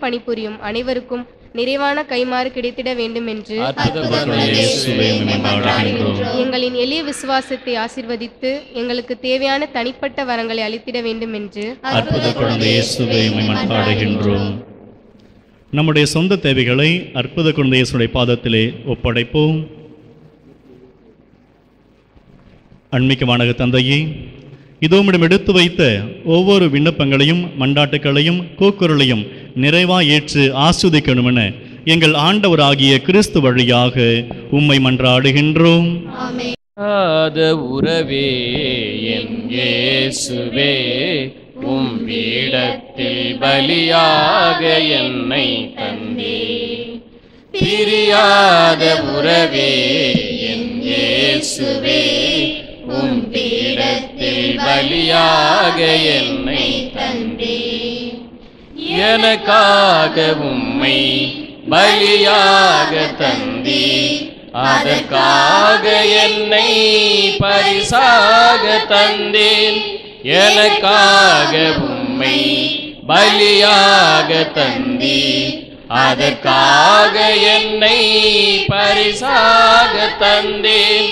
பணிபுரியும் அனைவருக்கும் நிறைவான கைமாறு கிடைத்திட வேண்டும் என்று அற்புத குழந்தை இயேசுவே உம்மை மன்றாடுகின்றோம் எங்களின் எளிய விசுவாசத்தை ஆசிர்வதித்து எங்களுக்கு தேவையான தனிப்பட்ட வரங்களை அளித்திட வேண்டும் என்று அற்புத குழந்தை இயேசுவே உம்மை மன்றாடுகின்றோம் நம்முடைய சொந்த தேவைகளை அற்புத குழந்தை இயேசுடைய பாதத்திலே ஒப்படைப்போம் அண்மிக்கமானக தந்தையே இதோ உம்மிடம் எடுத்து வைத்த ஒவ்வொரு விண்ணப்பங்களையும் மண்டாட்டுக்களையும் கூக்குரலையும் நிறைவா ஏற்று ஆஸ்வதிக்கணுமென எங்கள் ஆண்டவராகிய கிறிஸ்து வழியாக உம்மை மன்றாடுகின்றோம் ஆத உறவே என் இயேசுவே உம் வீடத்தில் பலியாக என்னை தந்தே பிரியாத உறவே என் இயேசுவே உம் பீடத்தில் பலியாக என்னை தந்தே எனக்காக உம்மை பலியாக தந்தே அதற்காக என்னை பரிசாக தந்தேன் எனக்காக உம்மை பலியாக தந்தே அதற்காக என்னை பரிசாக தந்தேன்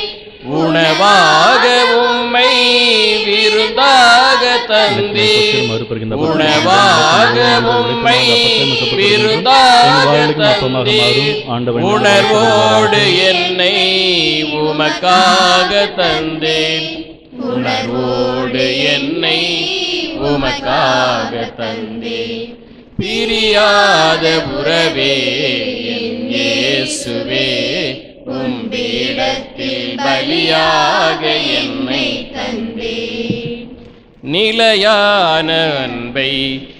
உணவாக உம்மை விருந்தாக தந்தேன் உணவாக உம்மை விருந்தாக தந்தேன் உணர்வோடு என்னை உமக்காக தந்தேன் உணர்வோடு என்னை உமக்காக தந்தேன் பிரியாத உறவே என் இயேசுவே உம் பீடத்தில் பலியாக என்னை தந்தேன் நிலையான அன்பை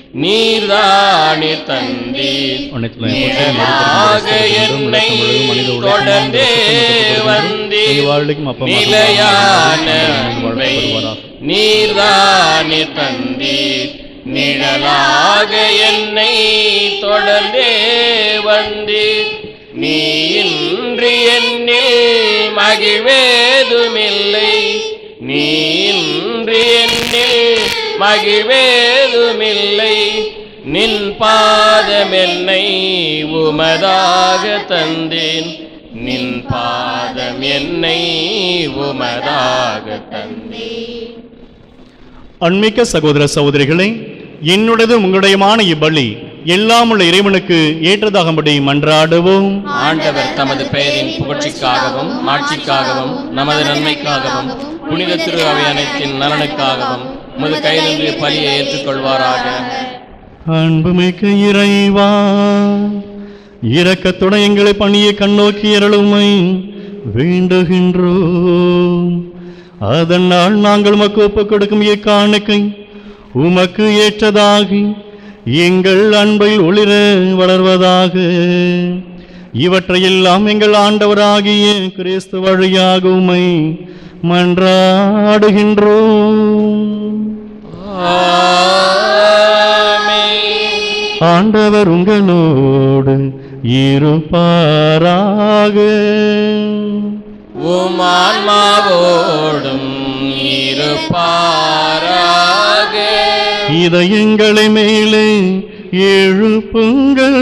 நீர்தானே தந்தீர் நிஜமாக என்னை தொடர்ந்தே வந்தீர் நிலையான அன்பை நீர்தானே தந்தீர் நிழலாக என்னை தொடர்ந்தே வந்தீர் நீ இன்றி என்னில் மகிழ்வேதுமில்லை நீ இன்றி என்னில் மகிழ்வேதுமில்லை நின் பாதம் என்னை உமதாக தந்தேன் நின் பாதம் என்னை உமதாக தந்தேன் அன்மிக்க சகோதர சகோதரிகளே என்னுடையது உங்களுடையமான இப்பலி எல்லாம் உள்ள இறைவனுக்கு ஏற்றதாகும்படி மன்றாடுவோம் ஆண்டவர் தமது பெயரின் புகழ்ச்சிக்காகவும் மாட்சிக்காகவும் நமது நன்மைக்காகவும் புனித திரு அவை அனைத்தின் நலனுக்காகவும் உமது கையிலிருந்து பலியை ஏற்றுக்கொள்வாராக அன்புமிக்க இறைவா இரக்கத்துடன் எங்களை பணியை கண்ணோக்கி அருளுமை வேண்டுகின்றோம் அதனால் நாங்கள் உமக்கு ஒப்புக் கொடுக்கும் இக்காணுக்கை உமக்கு ஏற்றதாகி எங்கள் அன்பை ஒளிர வளர்வதாக இவற்றையெல்லாம் எங்கள் ஆண்டவராகிய கிறிஸ்து வழியாக உமை மன்றாடுகின்றோம் ஆண்டவர் உங்களோடு இருப்பாராக உம் ஆன்மாவோடும் இருப்பாராக இதயங்களை மேலே எழுப்புங்கள்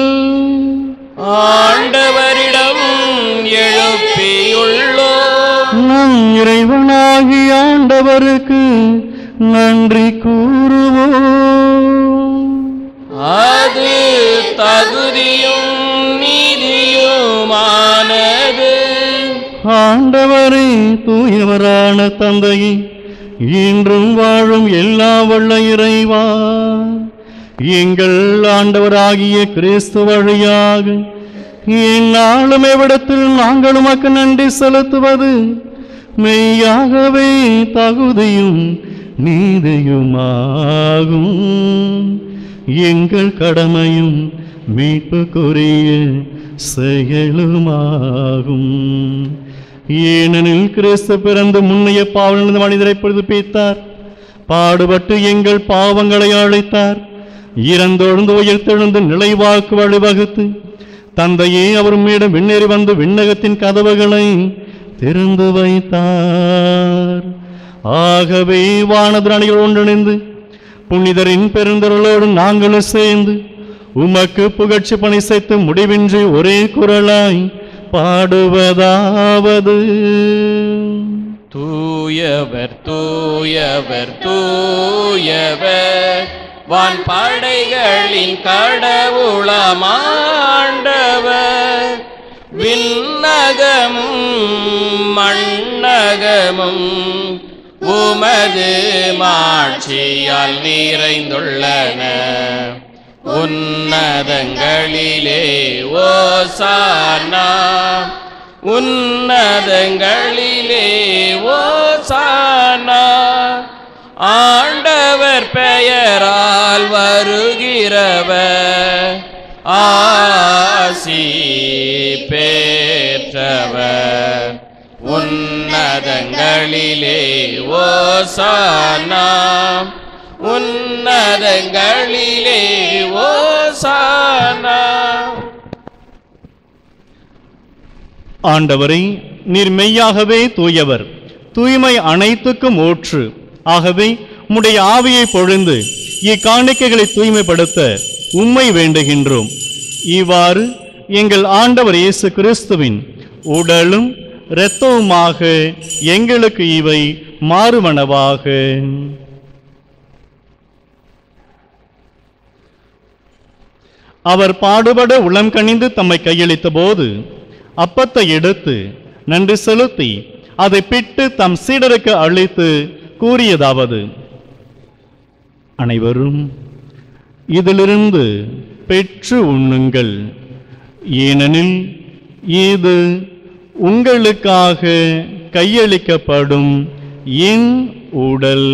ஆண்டவரிடம் எழுப்பியுள்ளோம் நம் இறைவனாகி ஆண்டவருக்கு நன்றி கூறுவோம் அது தகுதியும் நீதியுமானது ஆண்டவரே தூயவரான தந்தையே இன்றும் வாழும் எல்லா வல்ல இறைவா எங்கள் ஆண்டவராகிய கிறிஸ்து வழியாக இந்நாளும் எவ்விடத்தில் நாங்கள் உமக்கு நன்றி செலுத்துவது மெய்யாகவே தகுதியும் நீதியுமாகும் எங்கள் கடமையும் மீட்புக்குரிய செயலுமாகும் ஏனெனில் கிறிஸ்து பிறந்து முன்னைய பாவலிருந்து மனிதரை புதுப்பித்தார் பாடுபட்டு எங்கள் பாவங்களை அழைத்தார் இறந்தொழுந்து உயிர்த்தெழுந்து நிலைவாக்கு வழிவகுத்து தந்தையே அவர் மீண்டும் விண்ணேறி வந்து விண்ணகத்தின் கதவுகளை திறந்து வைத்தார் ஆகவே வானதிரணிகள் ஒன்றிணைந்து புனிதரின் பெருந்தொருளோடு நாங்களும் சேர்ந்து உமக்கு புகழ்ச்சி பணி செய்து முடிவின்றி ஒரே குரலாய் பாடுவதாவது தூயவர் தூயவர் தூயவர் வான் படைகளின் கடவுளமாண்டவர் விண்ணகமும் மண்ணகமும் உமது மாட்சியால் நிறைந்துள்ளன உன்னதங்களிலே ஓசானா உன்னதங்களிலே ஓசானா ஆண்டவர் பெயரால் வருகிறவர் ஆசி பெற்றவர் உன்னதங்களிலே ஓசானா உன்னதங்களிலே ஓசானா ஆண்டவரை நீர் மெய்யாகவே தூயவர் தூய்மை அனைத்துக்கும் ஊற்று ஆகவே உம்முடைய ஆவியை பொழிந்து இக்காணிக்கைகளை தூய்மைப்படுத்த உம்மை வேண்டுகின்றோம் இவ்வாறு எங்கள் ஆண்டவர் இயேசு கிறிஸ்துவின் உடலும் இரத்தவுமாக எங்களுக்கு இவை மாறுவனவாக அவர் பாடுபட உளம் கனிந்து தம்மை கையளித்த போது அப்பத்தை எடுத்து நன்றி செலுத்தி அதை பிட்டு தம் சீடருக்கு அளித்து கூறியதாவது அனைவரும் இதிலிருந்து பெற்று உண்ணுங்கள் ஏனெனில் இது உங்களுக்காக கையளிக்கப்படும் என் உடல்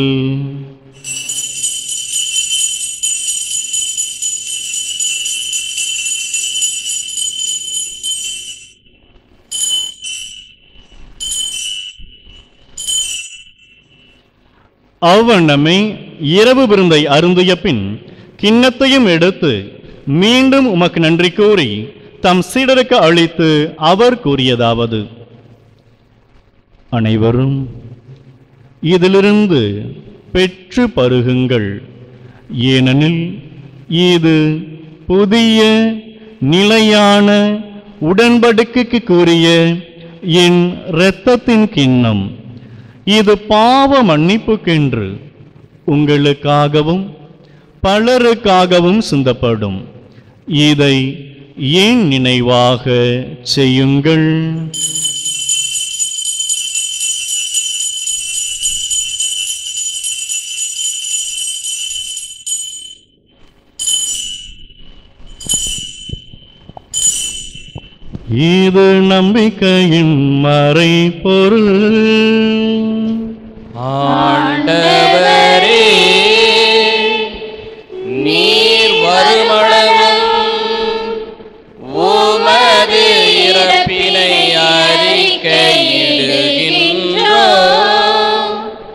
அவ்வண்ணமே இரவு விருந்தை அருந்திய பின் கிண்ணத்தையும் எடுத்து மீண்டும் உமக்கு நன்றி கூறி தம் சீடருக்கு அளித்து அவர் கூறியதாவது அனைவரும் இதிலிருந்து பெற்று பருகுங்கள் ஏனெனில் இது புதிய நிலையான உடன்படிக்கைக்கு கூறிய என் இரத்தத்தின் கிண்ணம் இது பாவ மன்னிப்புக்கென்று உங்களுக்காகவும் பலருக்காகவும் சிந்தப்படும் இதை ஏன் நினைவாக செய்யுங்கள் இது நம்பிக்கையின் மறைபொருள் ஆண்டவரே நீர் வருமளவும் உமது இறப்பினை அறிக்கையிடுகின்றோம்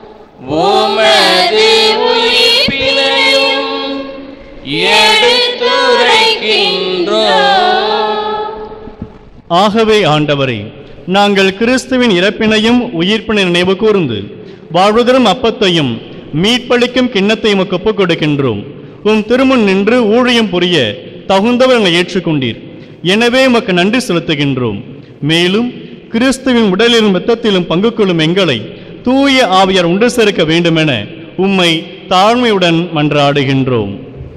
உமது உயிர்ப்பினையும் எடுத்துரைக்கின்றோம் ஆகவே ஆண்டவரே நாங்கள் கிறிஸ்துவின் இறப்பினையும் உயிர்ப்பினை நினைவு கூர்ந்து வாழ்வுதரும் அப்பத்தையும் மீட்பளிக்கும் கிண்ணத்தையும் உமக்கு ஒப்புக் கொடுக்கின்றோம் உம் திருமுன் நின்று ஊழியம் புரிய தகுந்தவர் எங்களை ஏற்றுக்கொண்டீர் எனவே உமக்கு நன்றி செலுத்துகின்றோம் மேலும் கிறிஸ்துவின் உடலிலும் இரத்தத்திலும் பங்கு கொள்ளும் எங்களை தூய ஆவியார் உண்டு சேர்க்க வேண்டுமென உம்மை தாழ்மையுடன் மன்றாடுகின்றோம்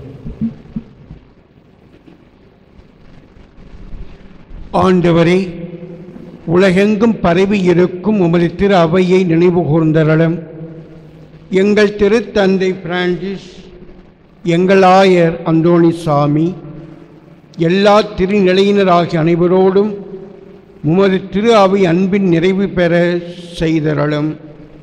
ஆண்டவரே உலகெங்கும் பரவி இருக்கும் உமது திரு அவையை நினைவு கூர்ந்தரலும் எங்கள் திருத்தந்தை பிரான்சிஸ் எங்கள் ஆயர் அந்தோணி சாமி எல்லா திருநிலையினராகிய அனைவரோடும் உமது திரு அவை அன்பின் நிறைவு பெற செய்தரலும்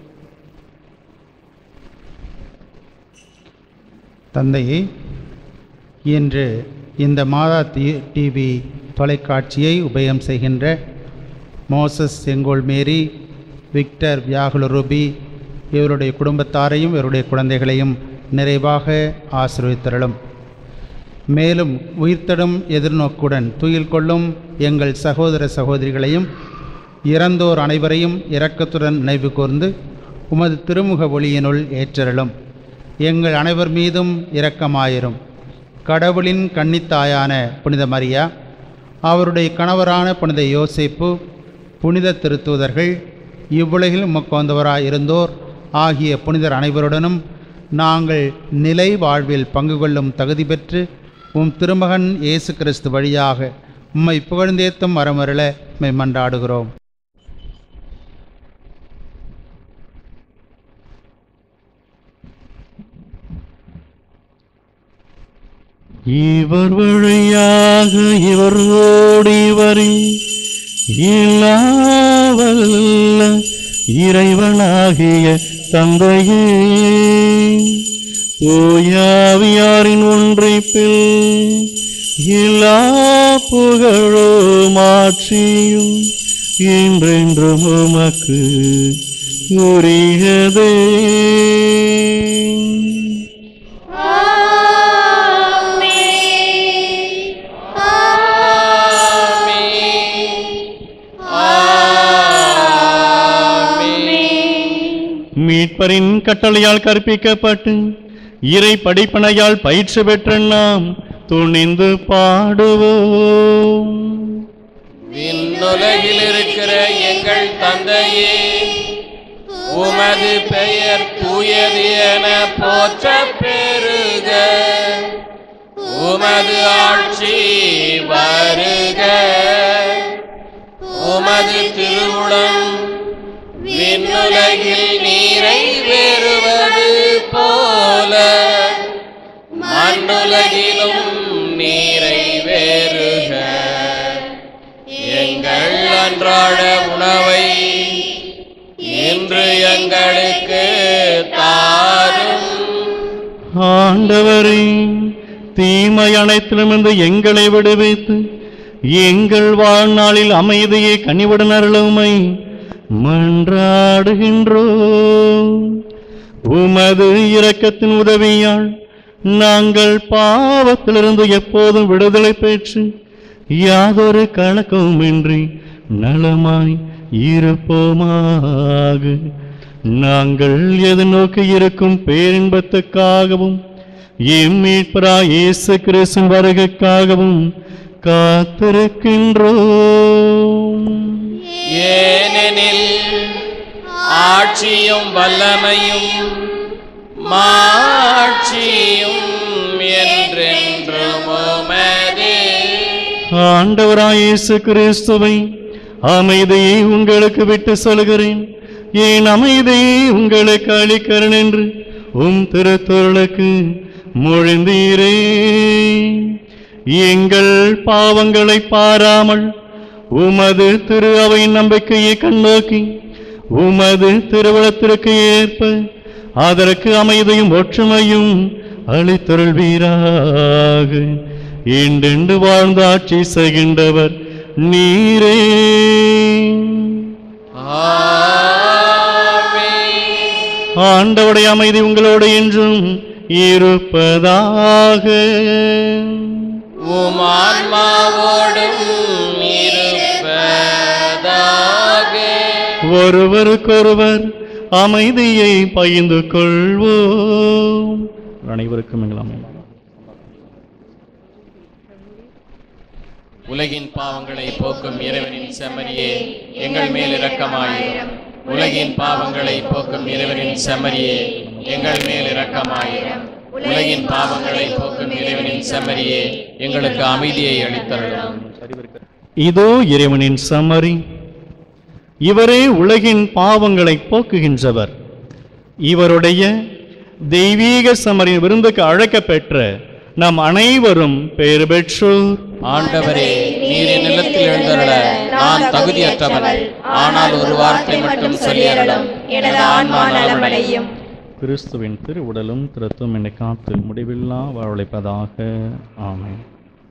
தந்தையே இன்று இந்த மாதா டி டிவி தொலைக்காட்சியை உபயம் செய்கின்ற மோசஸ் செங்கோல் மேரி விக்டர் வியாகுல ரூபி இவருடைய குடும்பத்தாரையும் இவருடைய குழந்தைகளையும் நிறைவாக ஆசீர்வதித்தருளும் மேலும் உயிர்த்தடும் எதிர்நோக்குடன் துயில் கொள்ளும் எங்கள் சகோதர சகோதரிகளையும் இறந்தோர் அனைவரையும் இரக்கத்துடன் நினைவு கூர்ந்து உமது திருமுக ஒளியினுள் ஏற்றருளும் எங்கள் அனைவர் மீதும் இரக்கமாயிரும் கடவுளின் கன்னித்தாயான புனித மரியா அவருடைய கணவரான புனித யோசேப்பு புனித திருத்தூதர்கள் இவ்வுலகில் உமக்கு வந்தவராய் இருந்தோர் ஆகிய புனிதர் அனைவருடனும் நாங்கள் நிலை வாழ்வில் பங்கு கொள்ளும் தகுதி பெற்று உம் திருமகன் இயேசு கிறிஸ்து வழியாக உம்மை புகழ்ந்தேத்தும் வரமருள உம்மை மன்றாடுகிறோம் இவர் வழியாக இவரோடு இவரின் இல்லாவல்ல இறைவனாகிய தந்தையே தூயாவியாரின் ஒன்றைப்பில் எல்லா புகழும் ஆட்சியும் என்றென்றும் உமக்கு உரியதே மீட்பரின் கட்டளையால் கற்பிக்கப்பட்டு இறை படிப்பனையால் பயிற்சி பெற்ற நாம் துணிந்து பாடுவோம் விண்ணுலகில் இருக்கிற எங்கள் தந்தையே உமது பெயர் தூயது என போற்ற பெருக உமது ஆட்சி வருக உமது திருவுளம் விண்ணுலகில் நீரை வேறுவது போல மண்ணுலகிலும் நீரை வேறுக எங்கள் அன்றாட உணவை இன்று எங்களுக்கு தாரும் ஆண்டவரே தீமை அனைத்திலுமிருந்து எங்களை விடுவித்து எங்கள் வாழ்நாளில் அமைதியை கனிவுடன் அருளுமை மன்றாடுகின்றோம் உமது இரக்கத்தின் உதவியால் நாங்கள் பாவத்திலிருந்து எப்போதும் விடுதலை பெற்று யாதொரு கணக்கமுமின்றி நலமாய் இருப்போமாக நாங்கள் எதிர்நோக்கி இருக்கும் பேரின்பத்துக்காகவும் எம் மீட்பரா இயேசு கிறிஸ்து வருகைக்காகவும் காத்திருக்கின்றோம் ஏனெனில் ஆட்சியும் வல்லமையும் மாட்சியும் என்றென்றும் உமது ஆண்டவராய் இயேசு கிறிஸ்துவை அமைதியை உங்களுக்கு விட்டு சொல்கிறேன் என் அமைதியை உங்களுக்கு அளிக்கிறேன் என்று உம் திருத்தொருளுக்கு மொழிந்தீரே எங்கள் பாவங்களை பாராமல் உமது திரு அவை நம்பிக்கையை கண்ணோக்கி உமது திருவிழத்திற்கு ஏற்ப அதற்கு அமைதியும் ஒற்றுமையும் அளித்தருள்வீராக என்றென்று வாழ்ந்து ஆட்சி செய்கின்றவர் நீரே ஆமென். ஆண்டவுடைய அமைதி உங்களோடு என்றும் இருப்பதாக உம் ஆன்மாவோடும் இருப்பதாக ஒருவருக்கொருவர் அமைதியை பகிர்ந்து கொள்வோம் அனைவருக்கும் எங்கள் அமைதி உலகின் பாவங்களை போக்கும் இறைவனின் செம்மறியே எங்கள் மேல் இரக்கமாயிரும் உலகின் பாவங்களை போக்கும் இறைவனின் செம்மறியே எங்கள் மேல் இரக்கமாயிரும் உலகின் பாவங்களை போக்கும் இறைவனின் செம்மறியே எங்களுக்கு அமைதியை அளித்தருளும் இதோ இறைவனின் சமரி இவரே உலகின் பாவங்களை போக்குகின்றவர் இவருடைய தெய்வீக சமரின் விருந்துக்கு அழைக்கப் பெற்ற நம் அனைவரும் பெயர் பெற்றோர் ஆண்டவரே நீர் என் நிலத்தில் எழுந்தருள நான் தகுதியற்றவன் ஆனால் ஒரு வார்த்தை மட்டும் சொல்லியருளும் எனது ஆன்மா நலமடையும் கிறிஸ்துவின் திரு உடலும் திருத்தும் என்னை காத்து முடிவில்லா வாழ்வழைப்பதாக ஆமென்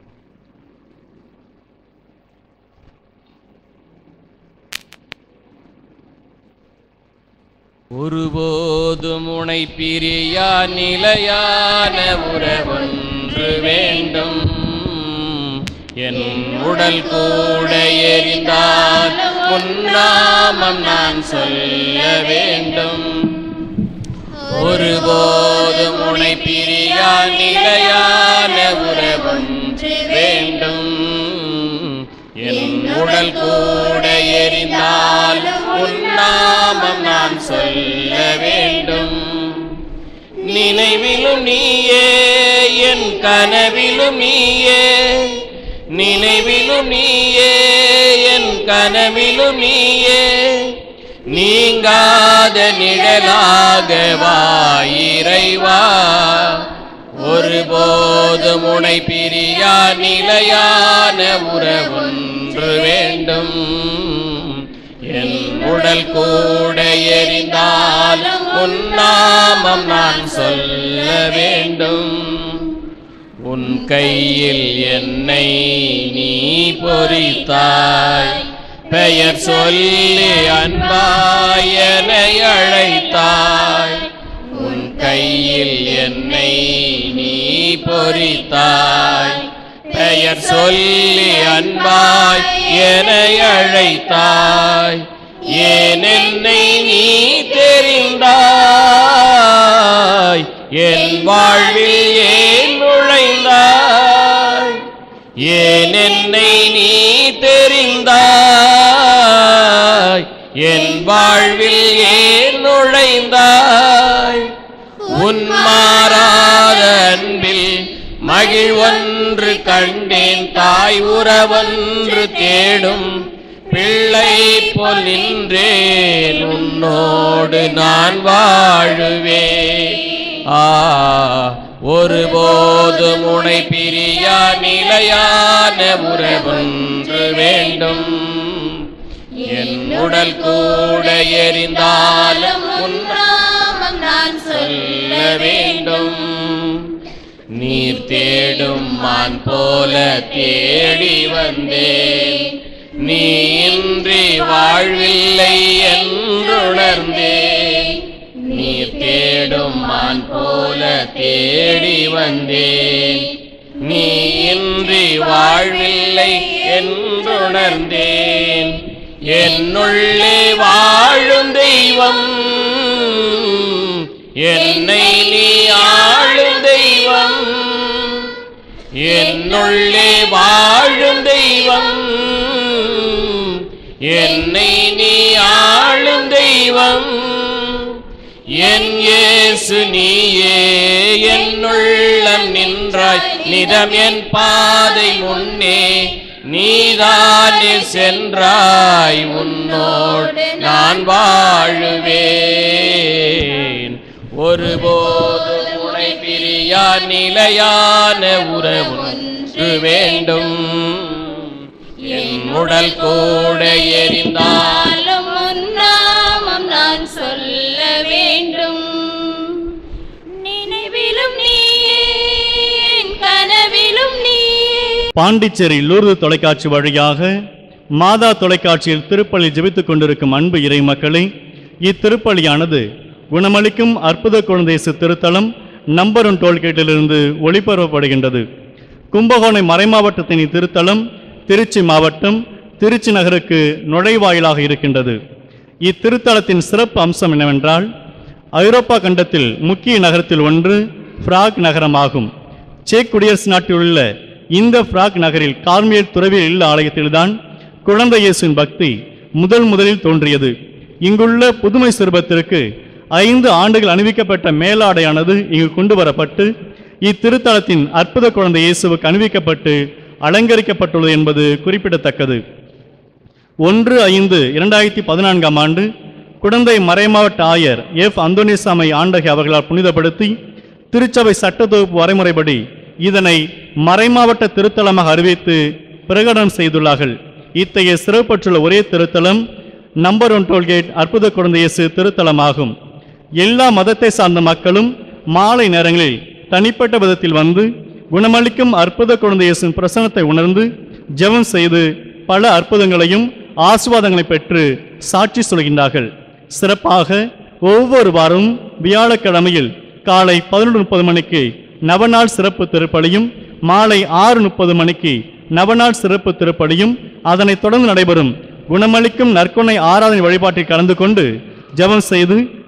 ஒருபோதும் உனை பிரியா நிலையான உறவொன்று வேண்டும் என் உடல் கூட எரிந்தால் உன்னாமம் நான் சொல்ல வேண்டும் ஒருபோதும் உனை பிரியா நிலையான உறவொன்று வேண்டும் என் உடல் கூட எரிந்தாலும் உன் நாமம் நான் சொல்ல வேண்டும் நினைவிலும் நீயே என் கனவிலும் நீயே நினைவிலும் நீயே என் கனவிலும் நீயே நீங்காத நிழலாக வாயிறைவா ஒருபோதும் உனை பிரியா நிலையான உறவொன்று வேண்டும் என் உடல் கூட எரிந்தாலும் உன் நாமம் நான் சொல்ல வேண்டும் உன் கையில் என்னை நீ பொறித்தாய் பெயர் சொல்லி அன்பாயனை அழைத்தாய் உன் கையில் என்னை நீ பொறித்தாய் பெயர் சொல்லி அன்பாய் என அழைத்தாய் ஏன் என்னை நீ தெரிந்தாய் என் வாழ்வில் ஏன் நுழைந்தாய் ஏன் என்னை நீ தெரிந்தாய் என் வாழ்வில் ஏன் நுழைந்தாய் உன் மாறாத அன்பில் மகிழ்வொன்று கண்டேன் தாய் உறவொன்று தேடும் பிள்ளை போல் நின்றேன் உன்னோடு நான் வாழுவேன் ஆ ஒருபோதும் உனை பிரியா நிலையான உறவொன்று வேண்டும் என் உடல் கூட எரிந்தாலும் உன் நாமம் நான் சொல்ல வேண்டும் நீர் தேடும் மான் போல தேடி வந்தேன் நீ இன்றி வாழ்வில்லை என்றுணர்ந்தேன் நீர் தேடும் மான் போல தேடி வந்தேன் நீ இன்றி வாழ்வில்லை என்றுணர்ந்தேன் என்னுள்ளே வாழும் தெய்வம் என்னை நீ ஆளும் தெய்வம் என்னுள்ளே வாழும் தெய்வம் என்னை நீ ஆளும் தெய்வம் என் இயேசு நீயே என்னுள்ளம் நின்றாய் நிதம் என் பாதை முன்னே நீதானே சென்றாய் உன்னோடு நான் வாழுவேன் ஒருபோதும் உனை பிரியா நிலையான உறவு ஒன்று வேண்டும் என் உடல் கூட எரிந்தால் நாளும் உன் நாமம் நான் சொல்ல வேண்டும் நினைவிலும் நீயே என் கனவிலும் நீயே பாண்டிச்சேரி லூர்து தொலைக்காட்சி வழியாக மாதா தொலைக்காட்சியில் திருப்பலி ஜெபித்துக் கொண்டிருக்கும் அன்பு இறை மக்களே இத்திருப்பலியானது குணமளிக்கும் அற்புத குழந்தைசு திருத்தலம் நம்பர் ஒன் டோல்கேட்டிலிருந்து ஒளிபரப்பப்படுகின்றது கும்பகோணம் மறைமாவட்டத்தின் இத்திருத்தலம் திருச்சி மாவட்டம் திருச்சி நகருக்கு நுழைவாயிலாக இருக்கின்றது இத்திருத்தலத்தின் சிறப்பு அம்சம் என்னவென்றால் ஐரோப்பா கண்டத்தில் முக்கிய நகரத்தில் ஒன்று பிராக் நகரமாகும் செக் குடியரசு நாட்டில் உள்ள இந்த பிராக் நகரில் கார்மியல் துறவியல் இல்ல ஆலயத்தில்தான் குழந்தை இயேசுவின் பக்தி முதல் முதலில் தோன்றியது இங்குள்ள புதுமை சிறுபத்திற்கு ஐந்து ஆண்டுகள் அணிவிக்கப்பட்ட மேலாடையானது இங்கு கொண்டு வரப்பட்டு இத்திருத்தலத்தின் அற்புத குழந்தை இயேசுவுக்கு அணிவிக்கப்பட்டு அலங்கரிக்கப்பட்டுள்ளது என்பது குறிப்பிடத்தக்கது ஒன்று ஐந்து இரண்டாயிரத்தி பதினான்காம் ஆண்டு குடந்தை மறைமாவட்ட ஆயர் எஃப் அந்தோனிசாமை ஆண்டகை அவர்களால் புனிதப்படுத்தி திருச்சபை சட்டத்தொகுப்பு வரைமுறைப்படி இதனை மறைமாவட்ட திருத்தலமாக அறிவித்து பிரகடனம் செய்துள்ளார்கள் இத்தகைய சிறப்பற்றுள்ள ஒரே திருத்தலம் நம்பர் ஒன் டோல்கேட் அற்புத குழந்தை இயேசு திருத்தலமாகும் எல்லா மதத்தை சார்ந்த மக்களும் மாலை நேரங்களில் தனிப்பட்ட விதத்தில் வந்து குணமளிக்கும் அற்புத குழந்தை இயேசுவின் பிரசனத்தை உணர்ந்து ஜெபம் செய்து பல அற்புதங்களையும் ஆசீர்வாதங்களை பெற்று சாட்சி சொல்கின்றார்கள் சிறப்பாக ஒவ்வொரு வாரமும் வியாழக்கிழமையில் காலை பதினொன்று முப்பது மணிக்கு நவநாள் சிறப்பு திருப்பலியும் மாலை ஆறு முப்பது மணிக்கு நவநாள் சிறப்பு திருப்பலியும் அதனைத் தொடர்ந்து நடைபெறும் குணமளிக்கும் நற்கொணை ஆராதனை வழிபாட்டில் கலந்து கொண்டு ஜெபம் செய்து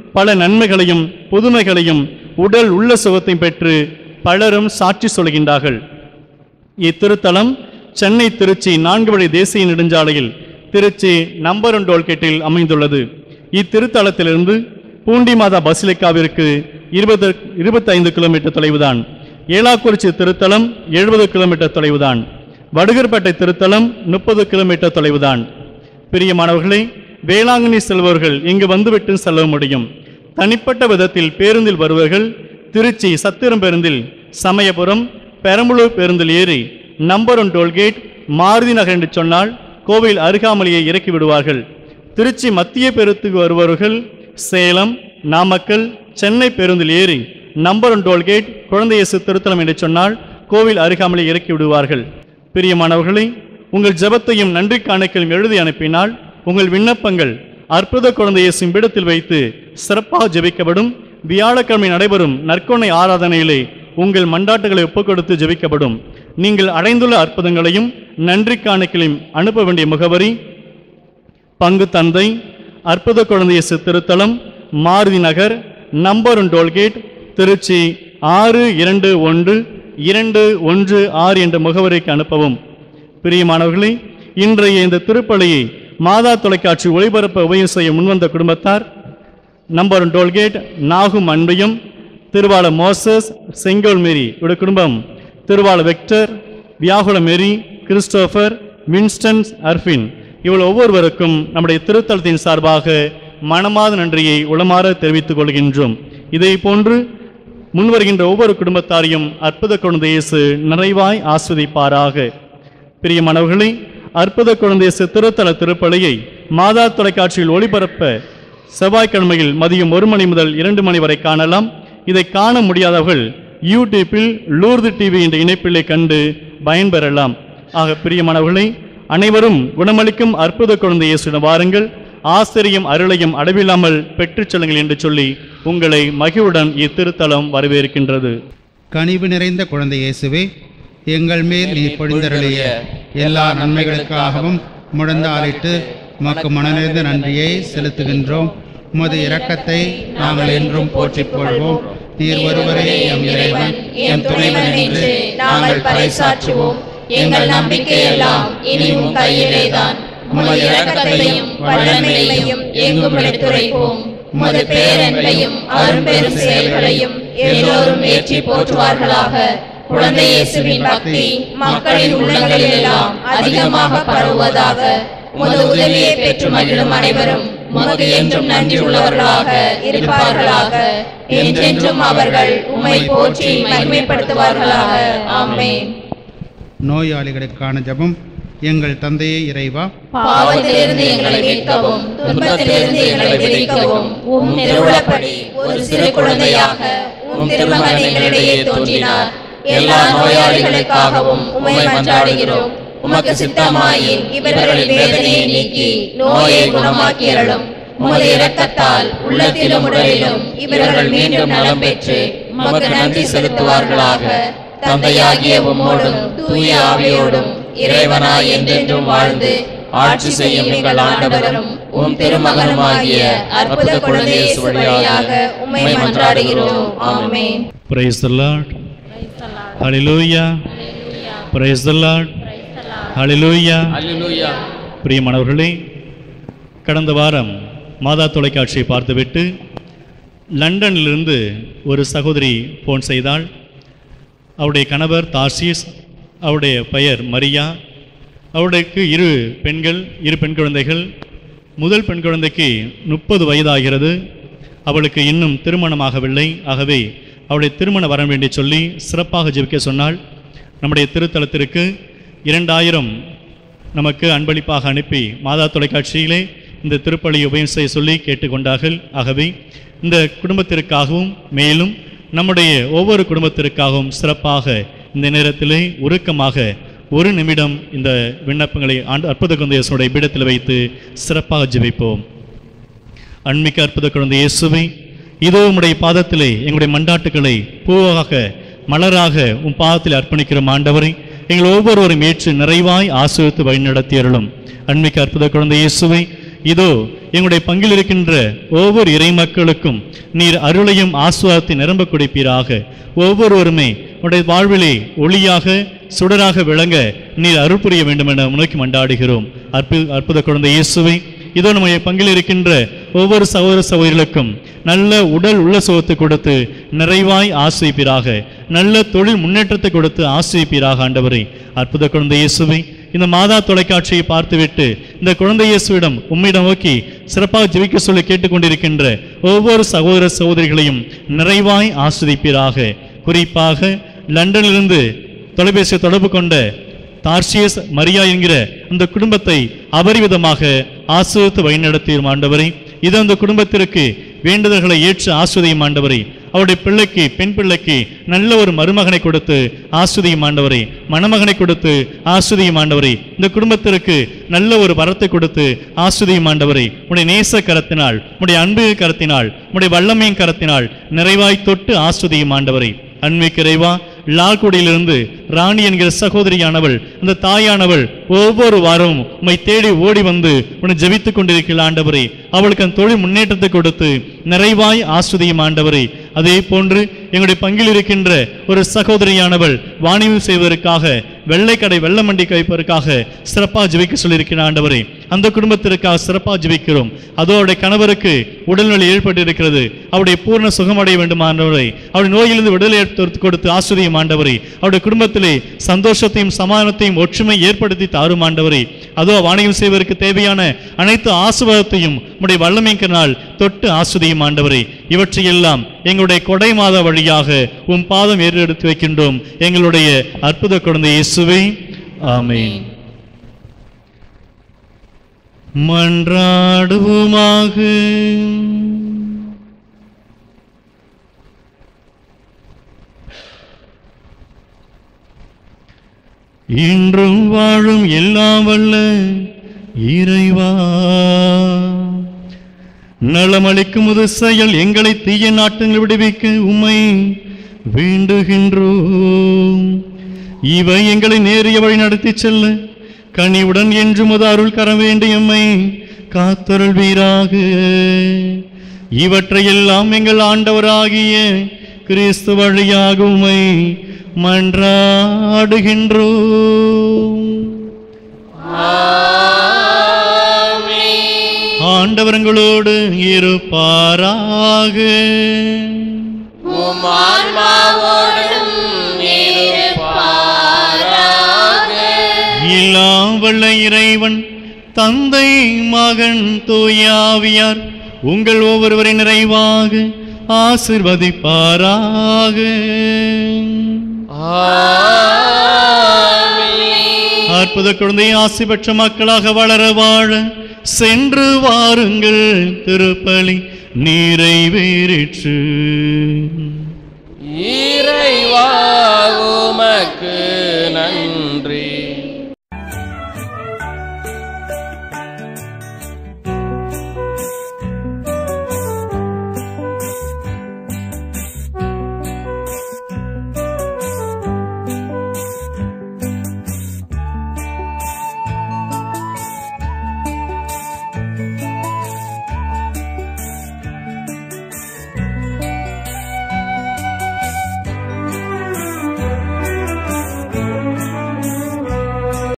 பல நன்மைகளையும் புதுமைகளையும் உடல் உள்ள சுகத்தையும் பெற்று பலரும் சாட்சி சொல்கின்றார்கள் இத்திருத்தலம் சென்னை திருச்சி நான்கு வழி தேசிய நெடுஞ்சாலையில் திருச்சி நம்பர் ஒன் டோல்கேட்டில் அமைந்துள்ளது இத்திருத்தலத்திலிருந்து பூண்டி மாதா பசிலிக்காவிற்கு இருபது இருபத்தைந்து கிலோமீட்டர் தொலைவுதான் ஏலாக்குறிச்சி திருத்தலம் எழுபது கிலோமீட்டர் தொலைவுதான் வடுகர்பேட்டை திருத்தலம் முப்பது கிலோமீட்டர் தொலைவுதான் பிரியமானவர்களே வேளாங்கண்ணி செல்பவர்கள் இங்கு வந்துவிட்டு செல்ல முடியும் தனிப்பட்ட விதத்தில் பேருந்தில் வருவர்கள் திருச்சி சத்திரம் பேருந்தில் சமயபுரம் பெரம்பலூர் பேருந்தில் ஏறி number one tollgate Maruthi Nagar என்று சொன்னால் கோவில் அருகாமலையை இறக்கி விடுவார்கள் திருச்சி மத்திய பேருந்துக்கு வருபவர்கள் சேலம் நாமக்கல் சென்னை பேருந்தில் ஏறி நம்பர் ஒன் டோல்கேட் குழந்தையேசு திருத்தலம் என்று சொன்னால் கோவில் அருகாமலை இறக்கி விடுவார்கள் பிரியமானவர்களே உங்கள் ஜெபத்தையும் நன்றி காணிக்கையும் எழுதி அனுப்பினால் உங்கள் விண்ணப்பங்கள் அற்புத குழந்தை இயேசுவின் பீடத்தில் வைத்து சிறப்பாக ஜெபிக்கப்படும் வியாழக்கிழமை நடைபெறும் நற்கொணை ஆராதனையிலே உங்கள் மண்டாட்டுகளை ஒப்புக்கொடுத்து ஜெபிக்கப்படும் நீங்கள் அடைந்துள்ள அற்புதங்களையும் நன்றி காணிக்கையும் அனுப்ப வேண்டிய முகவரி பங்கு தந்தை அற்புத குழந்தைய திருத்தலம் Maruthi Nagar number one tollgate Trichy ஆறு இரண்டு ஒன்று இரண்டு ஒன்று ஆறு என்ற முகவரிக்கு அனுப்பவும் பிரியமானவர்களே இன்றைய இந்த திருப்பலியை மாதா தொலைக்காட்சி ஒளிபரப்ப உபயம் செய்ய முன்வந்த குடும்பத்தார் நம்பர் ஒன் டோல்கேட் நாகும் அன்பையும் திருவாள மோசஸ் செங்கோல் மேரி இவருடைய குடும்பம் திருவாள வெக்டர் வியாகுல மேரி கிறிஸ்டோபர் வின்ஸ்டன்ஸ் அர்ஃபின் இவள் ஒவ்வொருவருக்கும் நம்முடைய திருத்தலத்தின் சார்பாக மனமாத நன்றியை உளமாற தெரிவித்துக் கொள்கின்றோம் இதே போன்று முன்வருகின்ற ஒவ்வொரு குடும்பத்தாரையும் அற்புத குழந்தை இயேசு நிறைவாய் ஆஸ்வதிப்பாராக பிரியமானவர்களே அற்புத குழந்தை இயேசு திருத்தல திருப்பலியை மாதா தொலைக்காட்சியில் ஒளிபரப்ப செவ்வாய்க்கிழமையில் மதியம் ஒரு மணி முதல் இரண்டு மணி வரை காணலாம் இதை காண முடியாதவர்கள் யூடியூப்பில் லூர்து டிவி என்ற இணைப்பிலை கண்டு பயன்பெறலாம் ஆக பிரியமானவர்களே அனைவரும் குணமளிக்கும் அற்புத குழந்தை இயேசுடன் வாருங்கள் ஆசிரியம் அருளையும் அடவில்லாமல் பெற்றுச் செல்லுங்கள் என்று சொல்லி உங்களை மகிழ்வுடன் இத்திருத்தலம் வரவேற்கின்றது கனிவு நிறைந்த குழந்தை இயேசுவே எங்கள் மேல் நீ பொழிந்தருளிய எல்லா நன்மைகளுக்காகவும் முழந்தாளிட்டு உமக்கு மனநிறைந்த நன்றியை செலுத்துகின்றோம் உமது இரக்கத்தை நாங்கள் என்றும் போற்றிப் கொள்வோம் நீர் ஒருவரே எம் இறைவன் எம் துணைவன் என்று நாங்கள் பறைசாற்றுவோம் எங்கள் நம்பிக்கையெல்லாம் இனி உம் கையிலேதான் உமது இரக்கத்தையும் வல்லமையையும் எங்கும் எடுத்துரைப்போம் உமது பேரன்பையும் அரும்பெரும் செயல்களையும் எல்லோரும் ஏற்றி போற்றுவார்களாக குழந்தை இயேசுவின் பக்தி மக்களின் உள்ளங்களில் எல்லாம் அதிகமாக பரவுவதாக உமது உதவியை பெற்று மகிழும் அனைவரும் உமக்கு என்றும் நன்றி உள்ளவர்களாக இருப்பார்களாக என்றென்றும் அவர்கள் உம்மை போற்றி மகிமைப்படுத்துவார்களாக ஆமென் நோயாளிகளுக்கான ஜெபம் எங்கள் தந்தையே இறைவா பாவத்திலிருந்து எங்களை மீட்கவும் துன்பத்திலிருந்து எங்களை விடுவிக்கவும் உம் திருவுளப்படி ஒரு சிறு குழந்தையாக உம் திருமகன் எங்களிடையே தோன்றினார் எல்லா நோயாளிகளுக்காகவும் உம்மை மன்றாடுகிறோம் உமக்கு சித்தமாயின் இவர்களின் வேதனையை நீக்கி நோயை குணமாக்கியருளும் உமது இரக்கத்தால் உள்ளத்திலும் உடலிலும் இவர்கள் மீண்டும் நலம் பெற்று உமக்கு நன்றி செலுத்துவார்களாக தந்தையாகிய உம்மோடும் தூய ஆவியோடும் இறைவனாய் என்றென்றும் வாழ்ந்து ஆட்சி செய்யும் எங்கள் ஆண்டவரும் உம் திருமகனுமாகிய அற்புத குழந்தை இயேசு வழியாக உம்மை மன்றாடுகிறோம் ஆமென் Praise the Lord. Hallelujah. Praise the Lord. Hallelujah. அல்லேலூயா பிரியமானவர்களே கடந்த வாரம் மாதா தொலைக்காட்சியை பார்த்துவிட்டு லண்டனிலிருந்து ஒரு சகோதரி ஃபோன் செய்தாள் அவருடைய கணவர் தார்சீஸ் அவருடைய பெயர் மரியா அவருடையக்கு இரு பெண்கள் இரு பெண் குழந்தைகள் முதல் பெண் குழந்தைக்கு முப்பது வயதாகிறது அவளுக்கு இன்னும் திருமணமாகவில்லை ஆகவே அவளுடைய திருமண வர வேண்டி சொல்லி சிறப்பாக ஜெபிக்க சொன்னாள் நம்முடைய திருத்தலத்திற்கு இரண்டாயிரம் நமக்கு அன்பளிப்பாக அனுப்பி மாதா தொலைக்காட்சியிலே இந்த திருப்பலி உபயம் செய்ய சொல்லி கேட்டுக்கொண்டார்கள் ஆகவே இந்த குடும்பத்திற்காகவும் மேலும் நம்முடைய ஒவ்வொரு குடும்பத்திற்காகவும் சிறப்பாக இந்த நேரத்திலே உருக்கமாக ஒரு நிமிடம் இந்த விண்ணப்பங்களை ஆண்டு அற்புத குழந்தையசுடைய பீடத்தில் வைத்து சிறப்பாக ஜெபிப்போம் அன்மிக்க அற்புத குழந்தை இயேசுவை இதோ உம்முடைய பாதத்திலே எங்களுடைய மண்டாட்டுக்களை பூவாக மலராக உம் பாதத்தில் அர்ப்பணிக்கிறோம் ஆண்டவரை எங்கள் ஒவ்வொருவரும் ஏற்று நிறைவாய் ஆசிரியத்து வழிநடத்தி அருளும் அன்மிக்க அற்புத குழந்தை இயேசுவை இதோ எங்களுடைய பங்கில் இருக்கின்ற ஒவ்வொரு இறை மக்களுக்கும் நீர் அருளையும் ஆசுவாதத்தை நிரம்ப கொடுப்பீராக ஒவ்வொருவருமே உடைய வாழ்விலே ஒளியாக சுடராக விளங்க நீர் அருள் புரிய வேண்டும் என நோக்கி மண்டாடுகிறோம் அற்பு அற்புத குழந்தை இயேசுவை இதோ நம்ம பங்கில் இருக்கின்ற ஒவ்வொரு சகோதர சகோதரிகளுக்கும் நல்ல உடல் உள்ள சுகத்தை கொடுத்து நிறைவாய் ஆசிரிப்பீராக நல்ல தொழில் முன்னேற்றத்தை கொடுத்து ஆசிரிப்பீராக ஆண்டவரை அற்புத குழந்தை இயேசுவை இந்த மாதா தொலைக்காட்சியை பார்த்துவிட்டு இந்த குழந்தை இயேசுவிடம் உம்மிடம் நோக்கி சிறப்பாக ஜெபிக்க சொல்லி கேட்டுக்கொண்டிருக்கின்ற ஒவ்வொரு சகோதர சகோதரிகளையும் நிறைவாய் ஆஸ்வதிப்பீராக குறிப்பாக லண்டனிலிருந்து தொலைபேசியை தொடர்பு கொண்ட தார்சியஸ் மரியா என்கிற அந்த குடும்பத்தை அபரிவிதமாக ஆசிரியத்து வழிநடத்தியும் ஆண்டவரை இது அந்த குடும்பத்திற்கு வேண்டுதல்களை ஏற்று ஆஸ்வதியும் ஆண்டவரை அவருடைய பிள்ளைக்கு பெண் பிள்ளைக்கு நல்ல ஒரு மருமகனை கொடுத்து ஆஸ்வதியும் ஆண்டவரை மணமகனை கொடுத்து ஆஸ்வதியும் ஆண்டவரை இந்த குடும்பத்திற்கு நல்ல ஒரு வரத்தை கொடுத்து ஆஸ்வதியும் ஆண்டவரை உடைய நேச கரத்தினால் உடைய அன்பு கரத்தினால் உடைய வல்லமையின் கரத்தினால் நிறைவாய் தொட்டு ஆஸ்வதியும் ஆண்டவரை அன்மைக்கு இறைவா லால்குடியிலிருந்து ராணி என்கிற சகோதரியானவள் அந்த தாயானவள் ஒவ்வொரு வாரமும் உம்மை தேடி ஓடி வந்து உன்னை ஜெபித்துக் கொண்டிருக்கிற ஆண்டவரே அவளுக்கு அந்த தொழில் முன்னேற்றத்தை கொடுத்து நிறைவாய் ஆஸ்வதியும் ஆண்டவரே அதே போன்று எங்களுடைய பங்கில் இருக்கின்ற ஒரு சகோதரியானவள் வாணிபம் செய்வதற்காக வெள்ளைக்கடை வெள்ள மண்டி வைப்பதற்காக சிறப்பாக ஜெபிக்க சொல்லியிருக்கிற ஆண்டவரே அந்த குடும்பத்திற்காக சிறப்பாக ஜெபிக்கிறோம் அதோ அவருடைய கணவருக்கு உடல்நிலை ஏற்பட்டிருக்கிறது அவருடைய பூர்ண சுகமடைய வேண்டும் ஆண்டவரை அவருடைய நோயிலிருந்து விடுதலை ஏற்படுத்தி கொடுத்து ஆசிரியம் ஆண்டவரை அவருடைய குடும்பத்திலே சந்தோஷத்தையும் சமாதானத்தையும் ஒற்றுமை ஏற்படுத்தி தாரும் ஆண்டவரை அதோ வாணிகம் செய்வதற்கு தேவையான அனைத்து ஆசுவாதத்தையும் உடைய வல்லமைக்கினால் தொட்டு ஆஸ்வதியும் ஆண்டவரை இவற்றையெல்லாம் எங்களுடைய கொடை மாத வழியாக உம் பாதம் ஏறெடுத்து வைக்கின்றோம் எங்களுடைய அற்புத குழந்தை இயேசுவை ஆமென் மன்றாடுவோமாக இன்றும் வாழும் எல்லாம் வல்ல இறைவா நலமளிக்கும் முது செயல் எங்களை தீய நாட்டங்கள் விடுவிக்க உம்மை வேண்டுகின்றோம் இவை எங்களை நேரிய வழி நடத்திச் செல்ல கனிவுடன் என்று முத அருள் கர வேண்டியம்மை காத்தருள் வீராக இவற்றையெல்லாம் எங்கள் ஆண்டவராகிய கிறிஸ்து வழியாக உம்மை மன்றாடுகின்றோம் ஆண்டவரங்களோடு இருப்பாராக உம் ஆன்மாவோடும் இருப்பாராக எல்லாம் வல்ல இறைவன் தந்தை மகன் தூயாவியார் உங்கள் ஒவ்வொருவரை நிறைவாக ஆசிர்வதிப்பாராக அற்புத குழந்தை ஆசி பெற்ற மக்களாக வளர வாழ சென்று வாருங்கள் திருப்பலி நிறைவேறிற்று இறை